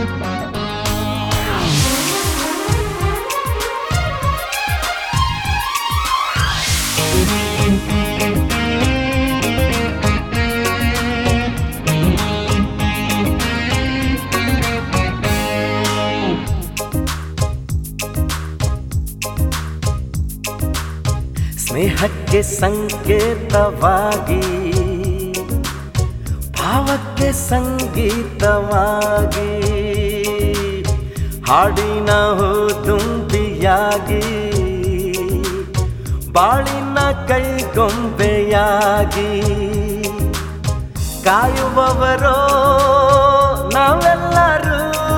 ಸ್ನೇಹಕ್ಕೆ ಸಂಕೇತವಾಗಿ ಭಾವಕ್ಕೆ ಸಂಗೀತವಾಗಿ ಹಾಡಿನ ತುಂಬಿಯಾಗಿ ಬಾಳಿನ ಕೈಗೊಂಬೆಯಾಗಿ ಕಾಯುವವರೋ ನಾವೆಲ್ಲರೂ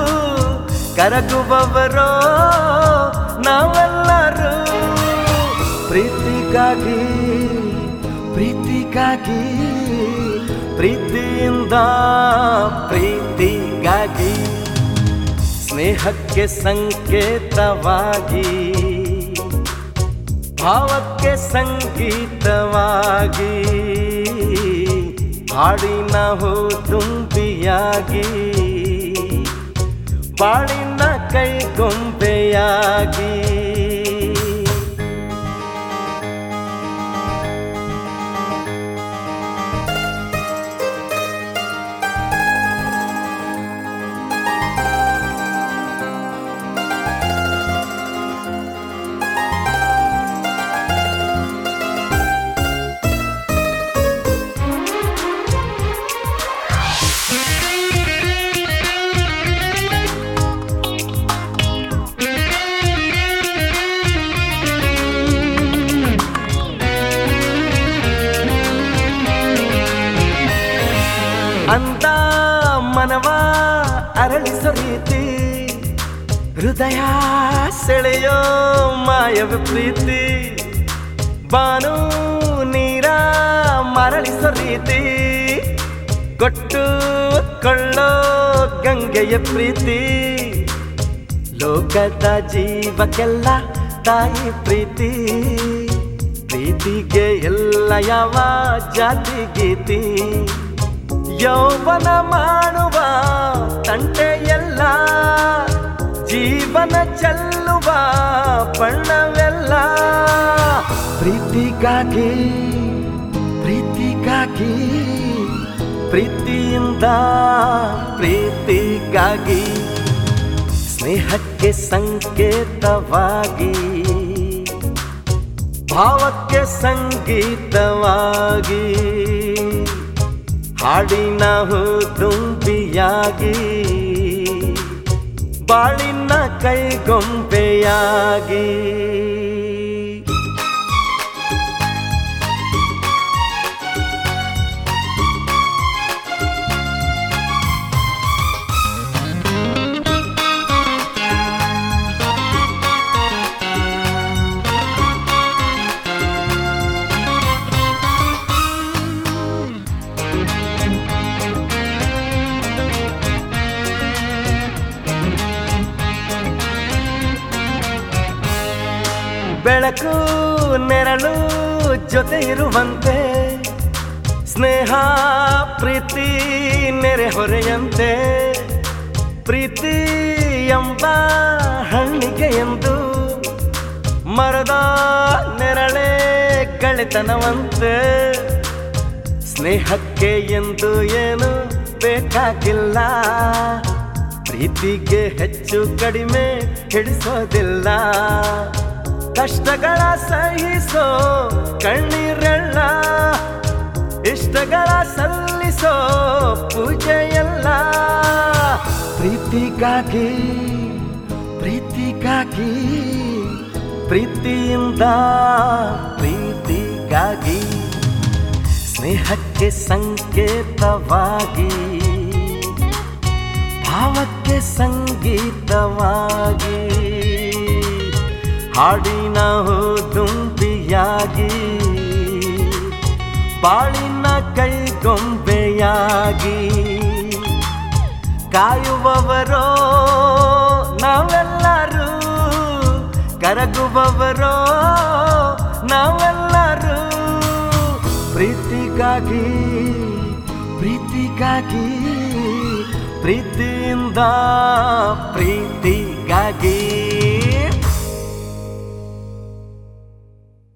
ಕರಗುವವರೋ ನಾವೆಲ್ಲರೂ ಪ್ರೀತಿಗಾಗಿ ಪ್ರೀತಿಗಾಗಿ ಪ್ರೀತಿಯಿಂದ ಪ್ರೀತಿಗಾಗಿ ಸ್ನೇಹಕ್ಕೆ ಸಂಕೇತವಾಗಿ ಭಾವಕ್ಕೆ ಸಂಗೀತವಾಗಿ ಹಾಡಿನ ಹೂ ತುಂಬಿಯಾಗಿ ಬಾಳಿನ ಕೈಗೊಂಬೆಯಾಗಿ ಅಂದ ಮನವ ಅರಳಿಸೋ ರೀತಿ ಹೃದಯ ಸೆಳೆಯೋ ಮಾಯವ ಪ್ರೀತಿ ಬಾನು ನೀರ ಮರಳಿಸೋ ರೀತಿ ಕೊಟ್ಟು ಕೊಳ್ಳೋ ಗಂಗೆಯ ಪ್ರೀತಿ ಲೋಕದ ಜೀವಕ್ಕೆಲ್ಲ ತಾಯಿ ಪ್ರೀತಿ ಪ್ರೀತಿಗೆ ಎಲ್ಲ ಯಾವ ಜಾತಿ ಗೀತಿ ಯೌವನ ಮಾಡುವ ತಂಟೆಯೆಲ್ಲ ಜೀವನ ಚೆಲ್ಲುವ ಬಣ್ಣವೆಲ್ಲ ಪ್ರೀತಿಗಾಗಿ ಪ್ರೀತಿಗಾಗಿ ಪ್ರೀತಿಯಿಂದ ಪ್ರೀತಿಗಾಗಿ ಸ್ನೇಹಕ್ಕೆ ಸಂಕೇತವಾಗಿ ಭಾವಕ್ಕೆ ಸಂಗೀತವಾಗಿ ಹಾಡಿನ ಹೂ ತುಂಬಿಯಾಗಿ ಬಾಳಿನ ಕೈಗೊಂಬೆಯಾಗಿ ಬೆಳಕು ನೆರಳು ಜೊತೆ ಇರುವಂತೆ ಸ್ನೇಹ ಪ್ರೀತಿ ನೆರೆ ಹೊರೆಯಂತೆ ಪ್ರೀತಿ ಎಂಬ ಹಣ್ಣಿಗೆ ಎಂದು ಮರದ ನೆರಳೆ ಗೆಳೆತನವಂತೆ ಸ್ನೇಹಕ್ಕೆ ಎಂದು ಏನು ಬೇಕಾಗಿಲ್ಲ ಪ್ರೀತಿಗೆ ಹೆಚ್ಚು ಕಡಿಮೆ ಹಿಡಿಸೋದಿಲ್ಲ ಕಷ್ಟಗಳ ಸಹಿಸೋ ಕಣ್ಣೀರೆಲ್ಲ ಇಷ್ಟಗಳ ಸಲ್ಲಿಸೋ ಪೂಜೆಯಲ್ಲ ಪ್ರೀತಿಗಾಗಿ ಪ್ರೀತಿಗಾಗಿ ಪ್ರೀತಿಯಿಂದ ಪ್ರೀತಿಗಾಗಿ ಸ್ನೇಹಕ್ಕೆ ಸಂಕೇತವಾಗಿ ಭಾವಕ್ಕೆ ಸಂಗೀತವಾಗಿ ಹಾಡಿನ ಹೂ ತುಂಬಿಯಾಗಿ ಬಾಳಿನ ಕೈಗೊಂಬೆಯಾಗಿ ಕಾಯುವವರೋ ನಾವೆಲ್ಲರೂ ಕರಗುವವರೋ ನಾವೆಲ್ಲರೂ ಪ್ರೀತಿಗಾಗಿ ಪ್ರೀತಿಗಾಗಿ ಪ್ರೀತಿಯಿಂದ